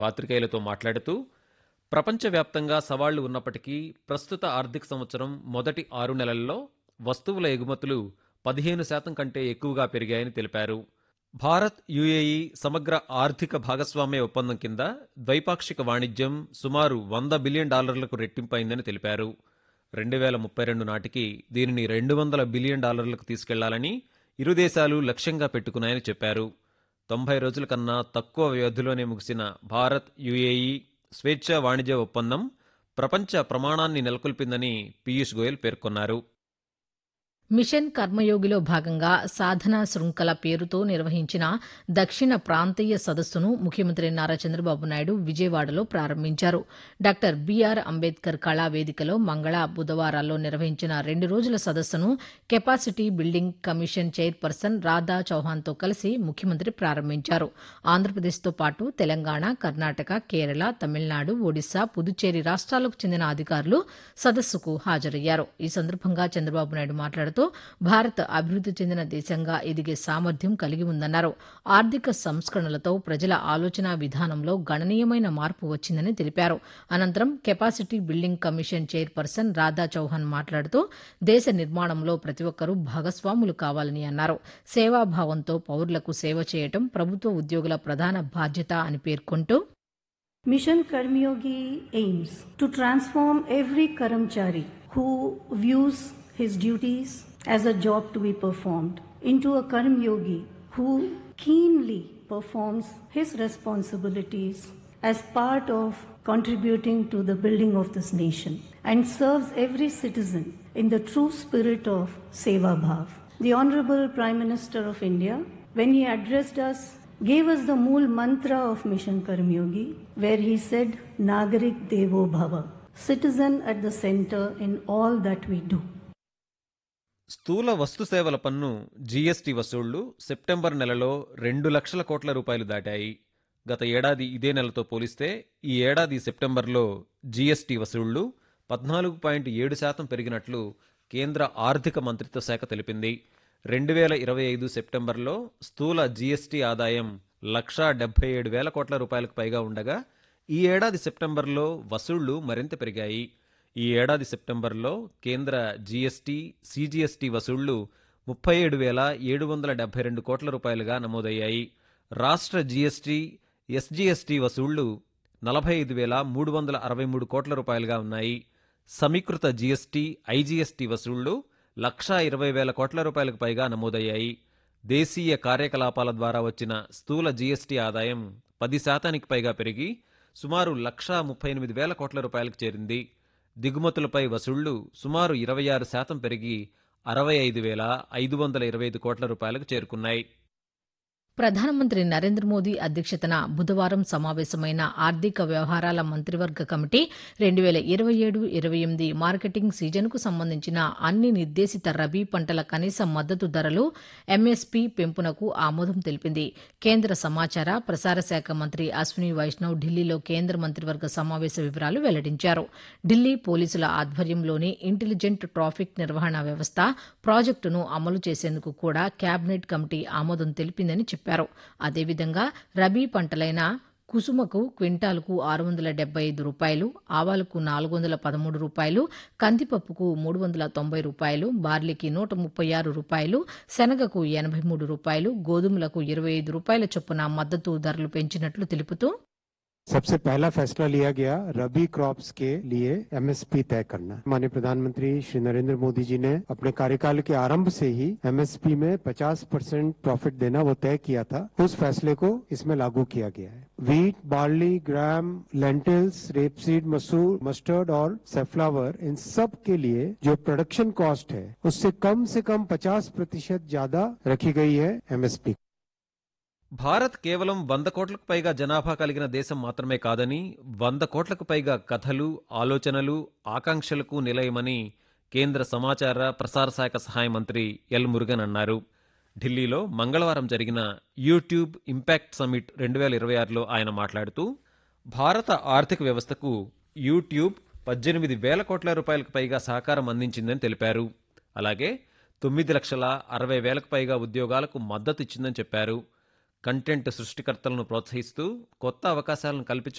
పాత్రికేయులతో మాట్లాడుతూ ప్రపంచవ్యాప్తంగా సవాళ్లు ఉన్నప్పటికీ ప్రస్తుత ఆర్థిక సంవత్సరం మొదటి ఆరు నెలల్లో వస్తువుల ఎగుమతులు పదిహేను శాతం కంటే ఎక్కువగా పెరిగాయని తెలిపారు భారత్ యుఏఈ సమగ్ర ఆర్థిక భాగస్వామ్య ఒప్పందం కింద ద్వైపాక్షిక వాణిజ్యం సుమారు వంద బిలియన్ డాలర్లకు రెట్టింపైందని తెలిపారు రెండు వేల ముప్పై రెండు నాటికి దీనిని రెండు వందల బిలియన్ డాలర్లకు తీసుకెళ్లాలని ఇరు దేశాలు లక్ష్యంగా పెట్టుకున్నాయని చెప్పారు తొంభై రోజుల కన్నా తక్కువ వ్యవధిలోనే ముగిసిన భారత్ యుఏఈ స్వేచ్ఛా వాణిజ్య ఒప్పందం ప్రపంచ ప్రమాణాన్ని నెలకొల్పిందని పీయూష్ గోయల్ పేర్కొన్నారు మిషన్ కర్మయోగిలో భాగంగా సాధన శృంఖల పేరుతో నిర్వహించిన దక్షిణ ప్రాంతీయ సదస్సును ముఖ్యమంత్రి నారా చంద్రబాబు నాయుడు విజయవాడలో ప్రారంభించారు డాక్టర్ బీఆర్ అంబేద్కర్ కళా వేదికలో మంగళ బుధవారాల్లో నిర్వహించిన రెండు రోజుల సదస్సును capacity building commission chairperson Radha చౌహాన్తో కలిసి ముఖ్యమంత్రి ప్రారంభించారు ఆంధ్రప్రదేశ్తో పాటు తెలంగాణ కర్ణాటక కేరళ తమిళనాడు ఒడిశా పుదుచ్చేరి రాష్ట్రాలకు చెందిన అధికారులు సదస్సుకు హాజరయ్యారు ఈ సందర్భంగా చంద్రబాబు నాయుడు మాట్లాడుతూ భారత్ అభివృద్ది చెందిన దేశంగా ఎదిగే సామర్థ్యం కలిగి ఉందన్నారు ఆర్థిక సంస్కరణలతో ప్రజల ఆలోచన విధానంలో గణనీయమైన మార్పు వచ్చిందని తెలిపారు అనంతరం capacity building commission chairperson Radha Chauhan మాట్లాడుతూ దేశ నిర్మాణంలో ప్రతి ఒక్కరూ భాగస్వాములు కావాలని అన్నారు సేవాభావంతో పౌరులకు సేవ చేయటం ప్రభుత్వ ఉద్యోగుల ప్రధాన బాధ్యత అని పేర్కొంటూ Mission Karmyogi aims to transform every Karamchari who views his duties as a job to be performed into a Karmyogi who keenly performs his responsibilities as part of contributing to the building of this nation and serves every citizen in the true spirit of Seva Bhav. The Honorable Prime Minister of India, when he addressed us gave us the mool mantra of Mission Karmyogi, where he said, Nagarik Devo Bhava, citizen at the center in all that we do. స్థూల వస్తు సేవల పన్ను GST వసూళ్లు September నెలలో రెండు లక్షల కోట్ల రూపాయలు దాటాయి గత ఏడాది ఇదే నెలతో పోలిస్తే ఈ ఏడాది సెప్టెంబర్లో జీఎస్టీ వసూళ్లు పద్నాలుగు పాయింట్ ఏడు శాతం పెరిగినట్లు కేంద్ర ఆర్థిక మంత్రిత్వ శాఖ తెలిపింది రెండు వేల ఇరవై ఐదు సెప్టెంబర్లో స్థూల జీఎస్టీ ఆదాయం లక్షా డెబ్బై ఏడు వేల కోట్ల రూపాయలకు పైగా ఉండగా ఈ ఏడాది సెప్టెంబర్లో వసూళ్లు మరింత పెరిగాయి ఈ ఏడాది సెప్టెంబర్లో కేంద్ర జీఎస్టీ సీజీఎస్టీ వసూళ్లు ముప్పై ఏడు వేల ఏడు వందల డెబ్బై రెండు కోట్ల రూపాయలుగా నమోదయ్యాయి రాష్ట్ర జీఎస్టీ ఎస్జీఎస్టీ వసూళ్లు నలభై ఐదు వేల మూడు వందల అరవై మూడు కోట్ల రూపాయలుగా ఉన్నాయి సమీకృత జీఎస్టీ ఐజీఎస్టీ వసూళ్లు లక్షా ఇరవై వేల కోట్ల రూపాయలకు పైగా నమోదయ్యాయి దేశీయ కార్యకలాపాల ద్వారా వచ్చిన స్థూల జీఎస్టీ ఆదాయం పది శాతానికి పైగా పెరిగి సుమారు లక్షా ముప్పై ఎనిమిది వేల కోట్ల రూపాయలకు చేరింది దిగుమతులపై వసూళ్లు సుమారు ఇరవై ఆరు శాతం పెరిగి అరవై ఐదు వేల ఐదు వందల ఇరవై ఐదు కోట్ల రూపాయలకు చేరుకున్నాయి ప్రధానమంత్రి నరేంద్ర మోదీ అధ్యక్షతన బుధవారం సమావేశమైన ఆర్థిక వ్యవహారాల మంత్రివర్గ కమిటీ రెండు వేల ఇరవై ఏడు ఇరవై ఎనిమిది మార్కెటింగ్ సీజన్కు సంబంధించిన అన్ని నిర్దేశిత రబీ పంటల కనీస మద్దతు ధరలు ఎంఎస్పీ పెంపునకు ఆమోదం తెలిపింది కేంద్ర సమాచార ప్రసార శాఖ మంత్రి అశ్విని వైష్ణవ్ ఢిల్లీలో కేంద్ర మంత్రివర్గ సమావేశ వివరాలు వెల్లడించారు ఢిల్లీ పోలీసుల ఆధ్వర్యంలోని ఇంటెలిజెంట్ ట్రాఫిక్ నిర్వహణ వ్యవస్థ ప్రాజెక్టును అమలు చేసేందుకు కూడా కేబినెట్ కమిటీ ఆమోదం తెలిపిందని చెప్పారు అదేవిధంగా రబీ పంటలైన కుసుమకు క్వింటాల్కు ఆరు వందల డెబ్బై ఐదు రూపాయలు ఆవాలకు నాలుగు వందల పదమూడు రూపాయలు కందిపప్పుకు మూడు వందల తొంభై రూపాయలు బార్లీకి నూట ముప్పై ఆరు రూపాయలు శనగకు ఎనభై మూడు రూపాయలు గోధుమలకు ఇరవై ఐదు రూపాయల చొప్పున మద్దతు ధరలు పెంచినట్లు తెలుపుతూ सबसे पहला फैसला लिया गया रबी क्रॉप्स के लिए एमएसपी तय करना माननीय प्रधानमंत्री श्री नरेंद्र मोदी जी ने अपने कार्यकाल के आरंभ से ही एमएसपी में 50 परसेंट प्रॉफिट देना वो तय किया था उस फैसले को इसमें लागू किया गया है wheat barley gram lentils rapeseed मसूर मस्टर्ड और सेफ्लावर इन सब के लिए जो प्रोडक्शन कॉस्ट है उससे कम से कम 50 प्रतिशत ज्यादा रखी गई है एमएसपी భారత్ కేవలం వంద కోట్లకు పైగా జనాభా కలిగిన దేశం మాత్రమే కాదని వంద కోట్లకు పైగా కథలు ఆలోచనలు ఆకాంక్షలకు నిలయమని కేంద్ర సమాచార ప్రసార శాఖ సహాయ మంత్రి ఎల్ మురుగన్ అన్నారు ఢిల్లీలో మంగళవారం జరిగిన యూట్యూబ్ ఇంపాక్ట్ సమిట్ రెండు వేల ఇరవై ఆరులో ఆయన మాట్లాడుతూ భారత ఆర్థిక వ్యవస్థకు యూట్యూబ్ పద్దెనిమిది వేల కోట్ల రూపాయలకు పైగా సహకారం అందించిందని తెలిపారు అలాగే తొమ్మిది లక్షల అరవై వేలకు పైగా ఉద్యోగాలకు మద్దతు ఇచ్చిందని చెప్పారు కంటెంట్ సృష్టికర్తలను ప్రోత్సహిస్తూ కొత్త అవకాశాలను కల్పించడం